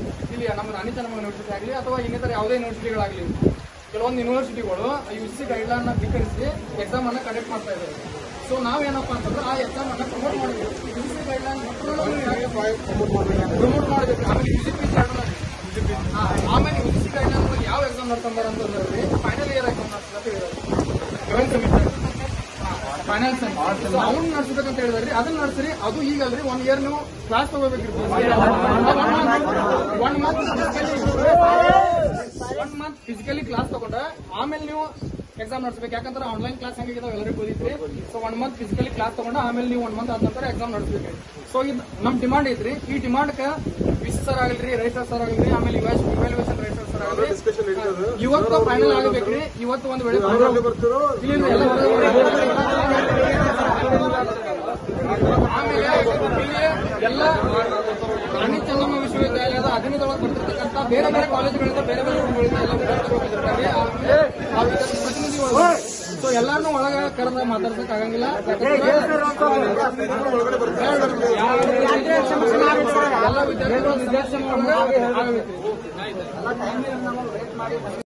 ಇಲ್ಲಿ ನಮ್ಮ ರಾಣಿಚನ್ನಮ್ಮ ಯೂನಿವರ್ಸಿಟಿ ಆಗಲಿ ಅಥವಾ ಇನ್ನಿತರ ಯಾವುದೇ ಯೂನಿವರ್ಸಿಟಿಗಳಾಗಲಿ ಕೆಲವೊಂದು ಯೂನಿವರ್ಸಿಟಿಗಳು ಯು ಸಿ ಗೈಡ್ಲೈನ್ ಧಿಕ್ಕರಿಸಿ ಎಕ್ಸಾಮ್ ಅನ್ನ ಕಂಡಕ್ಟ್ ಮಾಡ್ತಾ ಇದ್ದಾರೆ ಸೊ ನಾವೇನಪ್ಪ ಅಂತಂದ್ರೆ ಆ ಎಕ್ಸಾಮ್ ಅನ್ನ ಪ್ರಮೋಟ್ ಮಾಡಬೇಕು ಯು ಸಿ ಗೈಡ್ಲೈನ್ ಪ್ರಮೋಟ್ ಮಾಡಬೇಕು ಆಮೇಲೆ ಯು ಸಿ ಪಿ ಆಮೇಲೆ ಯು ಸಿ ಗೈಡ್ಲೈನ್ ಬಗ್ಗೆ ಯಾವ ಎಕ್ಸಾಮ್ ನಡ್ಕೊಂಬಾರ ಅಂತಂದ್ರೆ ಫೈನಲ್ ಇಯರ್ ಎಕ್ಸಾಮ್ ನಡೆಸ್ತಾರೆ ಅಂತ ಹೇಳಿದ್ದಾರೆ ಸೆವೆಂತ್ ಸೆಮಿಸ್ಟರ್ ಫೈನಾನ್ಸ್ ಅವ್ನು ನಡೆಸ್ಬೇಕಂತ ಹೇಳಿದ್ರಿ ಅದನ್ನ ನಡೆಸ್ರಿ ಅದು ಈಗ ಅಲ್ರಿ ಒನ್ ಇಯರ್ ನೀವು ಕ್ಲಾಸ್ ತಗೋಬೇಕಿರ್ತದೆ one month one month physically class ತಗೊಂಡ ಆಮೇಲೆ ನೀವು ಎಕ್ಸಾಮ್ ನಡೆಸ್ಬೇಕು ಯಾಕಂದ್ರೆ ಆನ್ಲೈನ್ ಕ್ಲಾಸ್ ಹೆಂಗಿದಾವೆ ಎಲ್ಲರಿಗೂ ಗೊತ್ತೈತ್ರಿ so one month physically class ತಗೊಂಡ ಆಮೇಲೆ ನೀವು ಒನ್ ಮಂತ್ ಆದ ನಂತರ ಎಕ್ಸಾಮ್ ನಡೆಸ್ಬೇಕು ಸೊ ಇದು ನಮ್ ಡಿಮಾಂಡ್ ಐತ್ರಿ ಈ ಡಿಮಾಂಡ್ ವಿ ಸಿ ಸರ್ ಆಗಲ್ರಿ ರೈಟರ್ ಸರ್ ಆಗಲ್ರಿ ಆಮೇಲೆ ಇವ್ಯಾಲ್ಯೂಯೇಷನ್ ರೈಟರ್ ಸರ್ ಆಗಲಿ ಇವತ್ತು ಫೈನಲ್ ಆಗಬೇಕ್ರಿ ಇವತ್ತು ಒಂದು ವೇಳೆ ಇಲ್ಲಿ ಎಲ್ಲ ಆಮೇಲೆ ಇಲ್ಲಿ ಎಲ್ಲ ರಾಣಿ ಚೆನ್ನಮ್ಮ ವಿಶ್ವವಿದ್ಯಾಲಯದ ಅಧೀನದೊಳಗೆ ಬರ್ತಿರ್ತಕ್ಕಂಥ ಬೇರೆ ಬೇರೆ ಕಾಲೇಜುಗಳಿಂದ ಬೇರೆ ಬೇರೆ ಊರುಗಳಿಂದ ಎಲ್ಲ ವಿದ್ಯಾರ್ಥಿಗಳು ಬಂದಿರ್ತಾರೆ ಆ- ಆ ವಿದ್ಯಾರ್ಥಿ ಪ್ರತಿನಿಧಿಗಳು ಸೊ ಎಲ್ಲಾರನ್ನೂ ಒಳಗ ಕರೆದ ಮಾತಾಡ್ಸಕ್ ಆಗಂಗಿಲ್ಲ ಎಲ್ಲ ವಿದ್ಯಾರ್ಥಿಗಳು ನಿರ್ದೇಶನ ಆಗಬೇಕು